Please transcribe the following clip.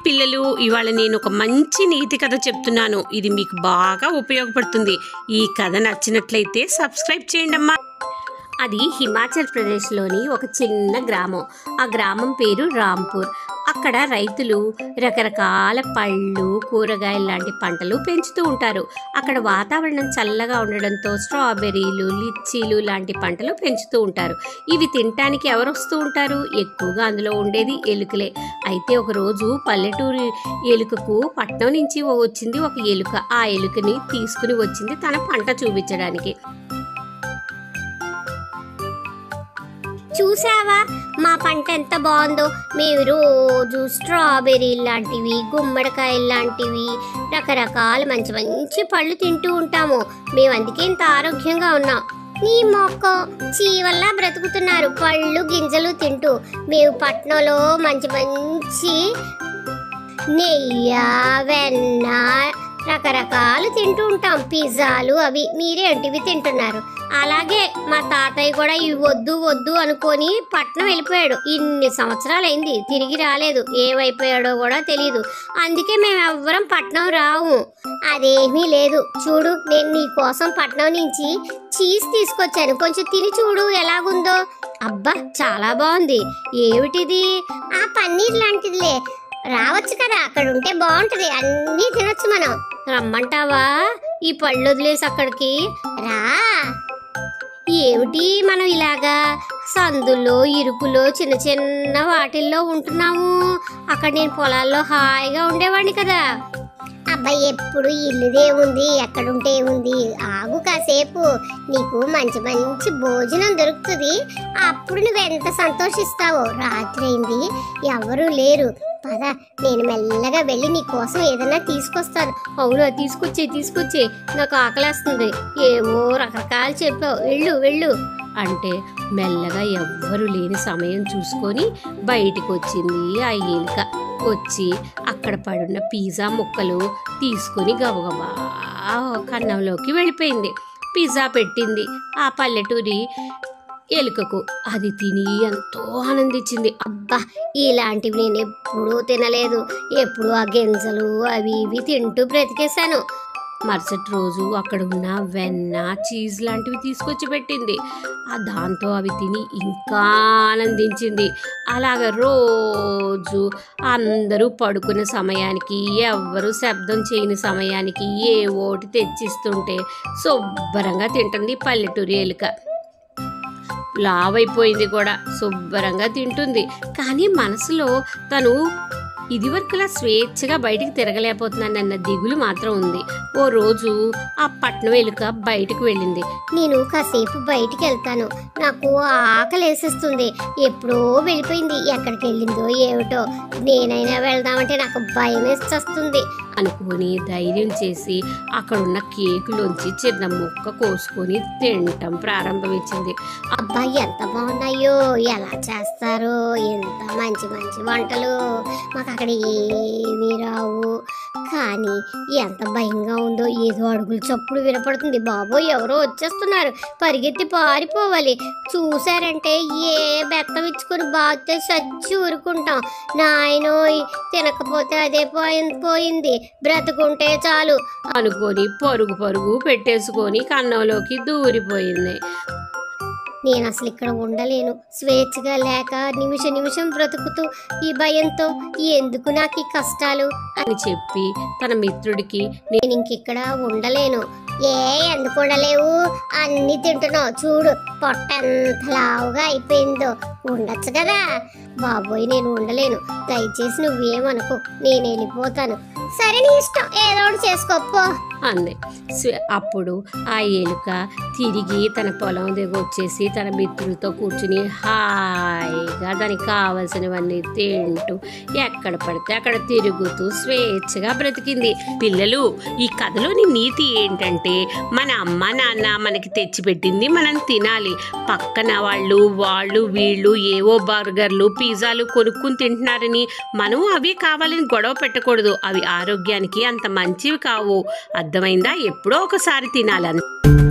పిల్లలు ఇవాళ నేను ఒక మంచి నీతి కథ చెప్తున్నాను ఇది మీకు బాగా ఉపయోగపడుతుంది ఈ కథ నచ్చినట్లయితే సబ్స్క్రైబ్ చేయండి అమ్మా అది హిమాచల్ ప్రదేశ్లోని ఒక చిన్న గ్రామం ఆ గ్రామం పేరు రాంపూర్ అక్కడ రైతులు రకరకాల పళ్ళు కూరగాయలు లాంటి పంటలు పెంచుతూ ఉంటారు అక్కడ వాతావరణం చల్లగా ఉండడంతో స్ట్రాబెర్రీలు లిచ్చీలు లాంటి పంటలు పెంచుతూ ఉంటారు ఇవి తినటానికి ఎవరు వస్తూ ఉంటారు ఎక్కువగా అందులో ఉండేది ఎలుకలే అయితే ఒక రోజు పల్లెటూరు ఎలుకకు పట్నం నుంచి ఓ- వచ్చింది ఒక ఎలుక ఆ ఎలుకని తీసుకుని వచ్చింది తన పంట చూపించడానికి చూసావా మా పంట ఎంత బాగుందో మేము రోజు స్ట్రాబెర్రీ లాంటివి గుమ్మడికాయలు లాంటివి రకరకాల మంచి మంచి పళ్ళు తింటూ ఉంటాము మేము అందుకే ఇంత ఆరోగ్యంగా ఉన్నాం నీ మొక్క చీవల్లా బ్రతుకుతున్నారు పళ్ళు గింజలు తింటూ మేము పట్నంలో మంచి మంచి నెయ్యి వెన్న రకరకాలు తింటూ ఉంటాం పిజ్జాలు అవి మీరేంటివి తింటున్నారు అలాగే మా తాతయ్య కూడా ఇవి వద్దు వద్దు అనుకొని పట్నం వెళ్ళిపోయాడు ఇన్ని సంవత్సరాలైంది తిరిగి రాలేదు ఏమైపోయాడో కూడా తెలియదు అందుకే మేము ఎవ్వరం పట్నం రావు అదేమీ లేదు చూడు నేను నీ కోసం పట్నం నుంచి చీజ్ తీసుకొచ్చాను కొంచెం తిని చూడు ఎలాగుందో అబ్బా చాలా బాగుంది ఏమిటిది ఆ పన్నీర్ లాంటిదిలే రావచ్చు కదా అక్కడ ఉంటే బాగుంటది అన్నీ తినొచ్చు మనం రమ్మంటావా ఈ పళ్ళు వదిలేసి అక్కడికి రా ఏమిటి మనం ఇలాగా సందుల్లో ఇరుకులో చిన్న చిన్న వాటిల్లో ఉంటున్నాము అక్కడ నేను పొలాల్లో హాయిగా ఉండేవాడిని కదా అబ్బాయి ఎప్పుడు ఇల్లుదే ఉంది ఎక్కడుంటే ఉంది ఆగు కాసేపు నీకు మంచి మంచి భోజనం దొరుకుతుంది అప్పుడు నువ్వు ఎంత సంతోషిస్తావో రాత్రి అయింది ఎవరు లేరు పద నేను మెల్లగా వెళ్ళి నీ కోసం ఏదైనా తీసుకొస్తాను అవునా తీసుకొచ్చే తీసుకొచ్చే నాకు ఆకలేస్తుంది ఏవో రకరకాలు చెప్పావు వెళ్ళు వెళ్ళు అంటే మెల్లగా ఎవ్వరు లేని సమయం చూసుకొని బయటికి వచ్చింది ఆ ఎలుక వచ్చి అక్కడ పడున్న పిజ్జా ముక్కలు తీసుకుని గబగబా కన్నంలోకి వెళ్ళిపోయింది పిజ్జా పెట్టింది ఆ పల్లెటూరి ఎలుకకు అది తిని ఎంతో ఆనందించింది అబ్బా ఇలాంటివి నేను ఎప్పుడూ తినలేదు ఎప్పుడు ఆ గింజలు అవి ఇవి తింటూ బ్రతికేశాను మరుసటి రోజు అక్కడ ఉన్న వెన్న చీజ్ లాంటివి తీసుకొచ్చి పెట్టింది ఆ దాంతో అవి తిని ఇంకా ఆనందించింది అలాగ రోజు అందరూ పడుకునే సమయానికి ఎవ్వరు శబ్దం చేయని సమయానికి ఏ ఓటి తెచ్చిస్తుంటే శుభ్రంగా తింటుంది పల్లెటూరి ఎలుక లావైపోయింది కూడా శుభ్రంగా తింటుంది కానీ మనసులో తను ఇదివరకులా స్వేచ్ఛగా బయటికి తిరగలేకపోతున్నానన్న దిగులు మాత్రం ఉంది ఓ రోజు ఆ పట్నం ఎలుక బయటకు వెళ్ళింది నేను కాసేపు బయటికి వెళ్తాను నాకు ఆకలి వేసేస్తుంది ఎప్పుడో వెళ్ళిపోయింది ఎక్కడికి వెళ్ళిందో ఏమిటో నేనైనా వెళ్దామంటే నాకు భయం వేసేస్తుంది అనుకుని ధైర్యం చేసి అక్కడున్న కేకులోంచి చిన్న ముక్క కోసుకొని తినటం ప్రారంభించింది అబ్బా ఎంత బాగున్నాయో ఎలా చేస్తారో ఎంత మంచి మంచి వంటలు మాకు అక్కడ ఏమీ రావు కానీ ఎంత భయంగా ఉందో ఏదో అడుగులు చప్పుడు వినపడుతుంది బాబోయ్ ఎవరో వచ్చేస్తున్నారు పరిగెత్తి పారిపోవాలి చూసారంటే ఏ బెత్తం ఇచ్చుకొని బాగితే చచ్చి ఊరుకుంటాం నాయనోయ్ తినకపోతే అదే పోయింది పోయింది బ్రతుకుంటే చాలు అనుకొని పరుగు పరుగు పెట్టేసుకొని కన్నంలోకి దూరిపోయింది నేను అసలు ఇక్కడ ఉండలేను స్వేచ్ఛగా లేక నిమిష నిమిషం బ్రతుకుతూ ఈ భయంతో ఎందుకు నాకు ఈ కష్టాలు అని చెప్పి తన మిత్రుడికి నేను ఇంకిక్కడ ఉండలేను ఏ ఎందుకు ఉండలేవు అన్ని తింటున్నావు చూడు పొట్ట ఎంత లావుగా అయిపోయిందో ఉండొచ్చు కదా బాబోయ్ నేను ఉండలేను దయచేసి నువ్వేమనుకో నేను వెళ్ళిపోతాను సరే నీ ఇష్టం ఏదో ఒకటి చేసుకోపో అంది స్వ- అప్పుడు ఆ ఎలుక తిరిగి తన పొలం దగ్గర వచ్చేసి తన మిత్రులతో కూర్చుని హాయిగా దానికి కావలసినవన్నీ తింటూ ఎక్కడ పడితే అక్కడ తిరుగుతూ స్వేచ్ఛగా బ్రతికింది పిల్లలు ఈ కథలోని నీతి ఏంటంటే మన అమ్మ నాన్న మనకి తెచ్చిపెట్టింది మనం తినాలి పక్కన వాళ్ళు వాళ్ళు వీళ్ళు ఏవో బర్గర్లు పిజ్జాలు కొనుక్కుని తింటున్నారని మనం అవి కావాలని గొడవ పెట్టకూడదు అవి ఆరోగ్యానికి అంత మంచివి కావు అర్థమైందా ఎప్పుడో ఒకసారి తినాలని